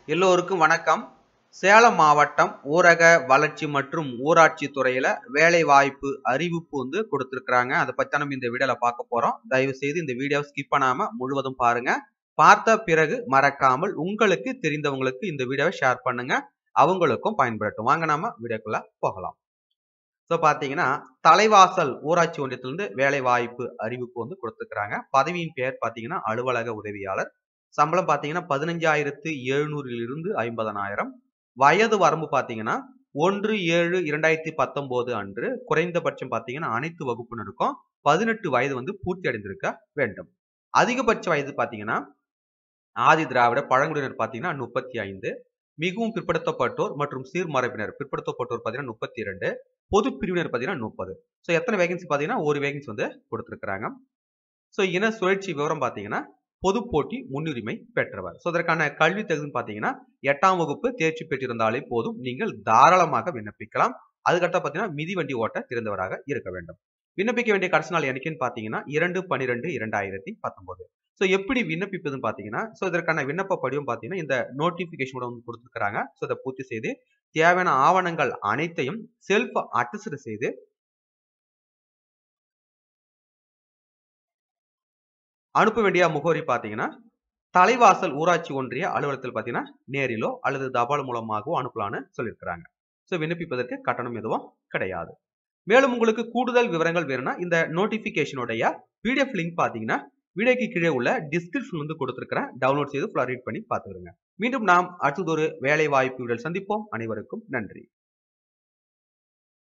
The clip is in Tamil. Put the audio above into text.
எல்லோருக்கும் வணக்கம் சேலம் மாவட்டம் ஊரக வளர்ச்சி மற்றும் ஊராட்சி துறையில வேலை வாய்ப்பு அறிவிப்பு வந்து கொடுத்துருக்காங்க அதை பத்தி நம்ம இந்த வீடியோல பார்க்க போறோம் தயவு செய்து இந்த வீடியோவை ஸ்கிப் பண்ணாம முழுவதும் பாருங்க பார்த்த பிறகு மறக்காமல் உங்களுக்கு தெரிந்தவங்களுக்கு இந்த வீடியோவை ஷேர் பண்ணுங்க அவங்களுக்கும் பயன்படட்டும் வாங்க நாம வீடியோக்குள்ள போகலாம் ஸோ பார்த்தீங்கன்னா தலைவாசல் ஊராட்சி ஒன்றியத்திலிருந்து வேலை வாய்ப்பு அறிவிப்பு வந்து கொடுத்துருக்காங்க பதவியின் பெயர் பார்த்தீங்கன்னா அலுவலக உதவியாளர் சம்பளம் பார்த்தீங்கன்னா பதினஞ்சாயிரத்து எழுநூறிலிருந்து ஐம்பதனாயிரம் வயது வரம்பு பார்த்தீங்கன்னா ஒன்று ஏழு இரண்டாயிரத்தி பத்தொன்பது அன்று குறைந்தபட்சம் பார்த்தீங்கன்னா அனைத்து வகுப்பினருக்கும் பதினெட்டு வயது வந்து பூர்த்தி அடைந்திருக்க வேண்டும் அதிகபட்ச வயது பார்த்தீங்கன்னா ஆதி திராவிட பழங்குடியினர் பார்த்தீங்கன்னா முப்பத்தி ஐந்து மிகவும் பிற்படுத்தப்பட்டோர் மற்றும் சீர்மரபினர் பிற்படுத்தப்பட்டோர் பார்த்தீங்கன்னா முப்பத்தி இரண்டு பொது பிரிவினர் பார்த்தீங்கன்னா முப்பது ஸோ எத்தனை வேகன்சி பார்த்தீங்கன்னா ஒரு வேகன்சி வந்து கொடுத்துருக்குறாங்க ஸோ இன சுழற்சி விவரம் பார்த்தீங்கன்னா பொது போட்டி முன்னுரிமை பெற்றவர் ஸோ இதற்கான கல்வி தகுதின்னு பார்த்தீங்கன்னா எட்டாம் வகுப்பு தேர்ச்சி பெற்றிருந்தாலே போதும் நீங்கள் தாராளமாக விண்ணப்பிக்கலாம் அதுக்கடுத்த பார்த்தீங்கன்னா மிதிவண்டி ஓட்ட தெரிந்தவராக இருக்க வேண்டும் விண்ணப்பிக்க வேண்டிய கடைசி நாள் என்னைக்குன்னு பார்த்தீங்கன்னா இரண்டு பன்னிரெண்டு இரண்டாயிரத்தி பத்தொன்பது ஸோ எப்படி விண்ணப்பிப்பதுன்னு பார்த்தீங்கன்னா ஸோ இதற்கான விண்ணப்ப படிவம் பார்த்தீங்கன்னா இந்த நோட்டிஃபிகேஷனோட வந்து கொடுத்துருக்காங்க ஸோ இதை பூர்த்தி செய்து தேவையான ஆவணங்கள் அனைத்தையும் செல்ஃப் அட்டஸ்டு செய்து அனுப்ப வேண்டிய முகவரி பார்த்தீங்கன்னா தலைவாசல் ஊராட்சி ஒன்றிய அலுவலகத்தில் பார்த்தீங்கன்னா நேரிலோ அல்லது தபால் மூலமாகவோ அனுப்பலான்னு சொல்லியிருக்கிறாங்க ஸோ விண்ணப்பிப்பதற்கு கட்டணம் எதுவும் கிடையாது மேலும் உங்களுக்கு கூடுதல் விவரங்கள் வேணும்னா இந்த நோட்டிஃபிகேஷனுடைய பிடிஎஃப் லிங்க் பார்த்தீங்கன்னா வீடியோக்கு கீழே உள்ள டிஸ்கிரிப்ஷன் வந்து கொடுத்துருக்கிறேன் டவுன்லோட் செய்து ஃபுல்லாக ரீட் பண்ணி பார்த்துக்கிடுங்க மீண்டும் நாம் அடுத்தது ஒரு வேலை வாய்ப்புகள் சந்திப்போம் அனைவருக்கும் நன்றி